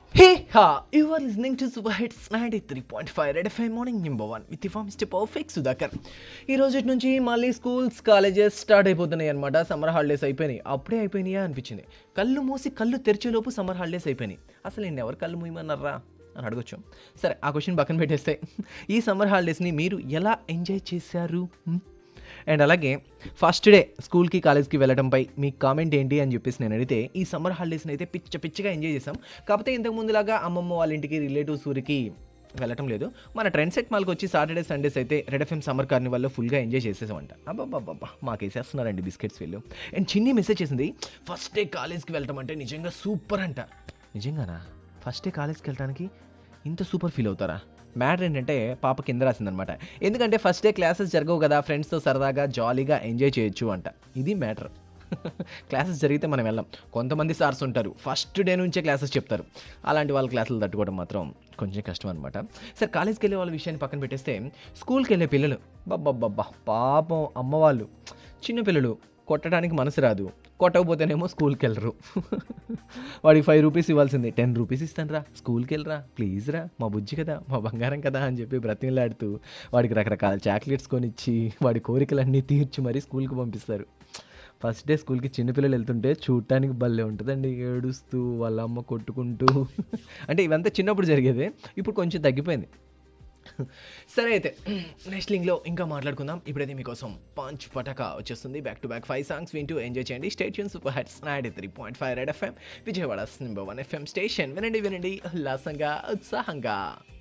Hey ha! You are listening to Super Hits 93.5 Red FM Morning Number 1 with the Mr. Perfect Sudhakar. ఈ రోజు నుంచి మళ్ళీ schools colleges start అయిపోతున్నాయి అనమాట summer holidays అయిపోయినాయి అప్పుడే అయిపోయినాయా అనిపించింది కళ్ళు మూసి కళ్ళు తెరిచేలోపు సమ్మర్ హాలిడేస్ అయిపోయినాయి అసలు నేను ఎవరు కళ్ళు మూయమన్నారా అని అడగొచ్చు సరే ఆ క్వశ్చన్ పక్కన పెట్టేస్తే ఈ సమ్మర్ హాలిడేస్ని మీరు ఎలా ఎంజాయ్ చేశారు హ్మ్? అండ్ అలాగే ఫస్ట్ డే స్కూల్కి కాలేజ్కి వెళ్ళడంపై మీ కామెంట్ ఏంటి అని చెప్పేసి నేను అడిగితే ఈ సమ్మర్ హాలిడేస్ని అయితే పిచ్చ పిచ్చిగా ఎంజాయ్ చేసాం కాకపోతే ఇంతకు ముందులాగా అమ్మమ్మ వాళ్ళ ఇంటికి రిలేటివ్స్ ఊరికి వెళ్ళటం లేదు మన ట్రెండ్ సెట్ మాల్కి వచ్చి సాటర్డే సండేస్ అయితే రెడ్ ఎఫ్ఎం సమ్మర్ కార్నివల్లో ఫుల్గా ఎంజాయ్ చేసేసామంట అబ్బాబ్బాబ్బా మాకు వేసేస్తున్నారండి బిస్కెట్స్ వీళ్ళు అండ్ చిన్ని మెసేజ్ చేసింది ఫస్ట్ డే కాలేజ్కి వెళ్ళటం అంటే నిజంగా సూపర్ అంట నిజంగానా ఫస్ట్ డే కాలేజ్కి వెళ్ళడానికి ఇంత సూపర్ ఫీల్ అవుతారా మ్యాటర్ ఏంటంటే పాప కింద రాసిందనమాట ఎందుకంటే ఫస్ట్ డే క్లాసెస్ జరగవు కదా ఫ్రెండ్స్తో సరదాగా జాలీగా ఎంజాయ్ చేయొచ్చు అంట ఇది మ్యాటర్ క్లాసెస్ జరిగితే మనం వెళ్ళాం కొంతమంది సార్స్ ఉంటారు ఫస్ట్ డే నుంచే క్లాసెస్ చెప్తారు అలాంటి వాళ్ళ క్లాసులు తట్టుకోవడం మాత్రం కొంచెం కష్టం అనమాట సరే కాలేజ్కి వెళ్ళే వాళ్ళ విషయాన్ని పక్కన పెట్టేస్తే స్కూల్కి వెళ్ళే పిల్లలు బబ్బబ్బబ్బా పాపం అమ్మవాళ్ళు చిన్న పిల్లలు కొట్టడానికి మనసు రాదు కొట్టకపోతేనేమో స్కూల్కి వెళ్ళరు వాడికి ఫైవ్ రూపీస్ ఇవ్వాల్సిందే టెన్ రూపీస్ ఇస్తాను రా స్కూల్కి వెళ్ళరా ప్లీజ్ రా మా బుజ్జి కదా మా బంగారం కదా అని చెప్పి బ్రతిమలాడుతూ వాడికి రకరకాల చాక్లెట్స్ కొనిచ్చి వాడి కోరికలన్నీ తీర్చి మరీ స్కూల్కి పంపిస్తారు ఫస్ట్ డే స్కూల్కి చిన్నపిల్లలు వెళ్తుంటే చూడటానికి భలే ఉంటుందండి ఏడుస్తూ వాళ్ళ అమ్మ కొట్టుకుంటూ అంటే ఇవంతా చిన్నప్పుడు జరిగేది ఇప్పుడు కొంచెం తగ్గిపోయింది సరే అయితే నెక్స్ట్ లింక్లో ఇంకా మాట్లాడుకుందాం ఇప్పుడైతే మీకోసం పంచ్ పటక వచ్చేస్తుంది back to back five songs వింటూ ఎంజాయ్ చేయండి station super hits ninety three point five red FM Vijayawada number one FM station వినండి వినండి ఉల్లాసంగా ఉత్సాహంగా